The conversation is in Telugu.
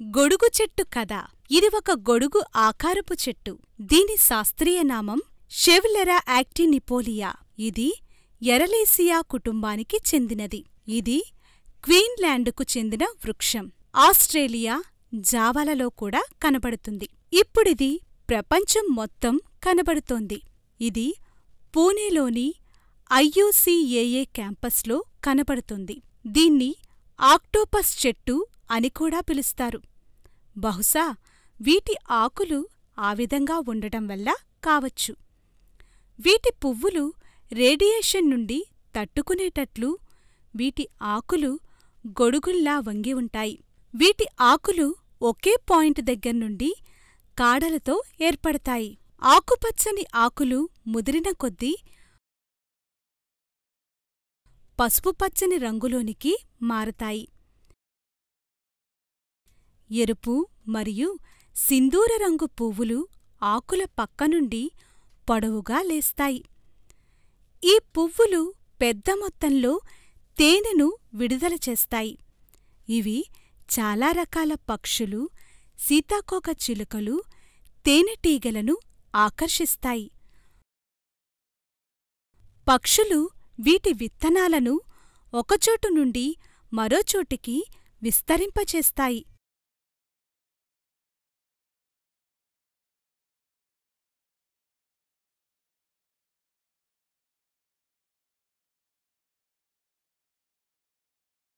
గొడుగు చెట్టు కథ ఇది ఒక గొడుగు ఆకారపు చెట్టు దీని శాస్త్రీయ నామం షెవ్లెరా యాక్టినిపోలియా ఇది ఎరలేసియా కుటుంబానికి చెందినది ఇది క్వీన్లాండ్కు చెందిన వృక్షం ఆస్ట్రేలియా జావాలలో కూడా కనబడుతుంది ఇప్పుడిది ప్రపంచం మొత్తం కనబడుతోంది ఇది పూణేలోని ఐయుసిఏఏ క్యాంపస్లో కనబడుతుంది దీన్ని ఆక్టోపస్ చెట్టు అని కూడా పిలుస్తారు బహుశా వీటి ఆకులు ఆ విధంగా ఉండటం వల్ల కావచ్చు వీటి పువ్వులు రేడియేషన్ నుండి తట్టుకునేటట్లు వీటి ఆకులు గొడుగుల్లా వంగి ఉంటాయి వీటి ఆకులు ఒకే పాయింట్ దగ్గర్నుండి కాడలతో ఏర్పడతాయి ఆకుపచ్చని ఆకులు ముదిరిన కొద్దీ పసుపుపచ్చని రంగులోనికి మారతాయి ఎరుపు మరియు సింధూర రంగు పువ్వులు ఆకుల పక్కనుండి పొడవుగా లేస్తాయి ఈ పువ్వులు పెద్ద మొత్తంలో తేనెను విడుదల చేస్తాయి ఇవి చాలా రకాల పక్షులు సీతాకోక చిలుకలు తేనెటీగలను ఆకర్షిస్తాయి పక్షులు వీటి విత్తనాలను ఒకచోటు నుండి మరోచోటికి విస్తరింపచేస్తాయి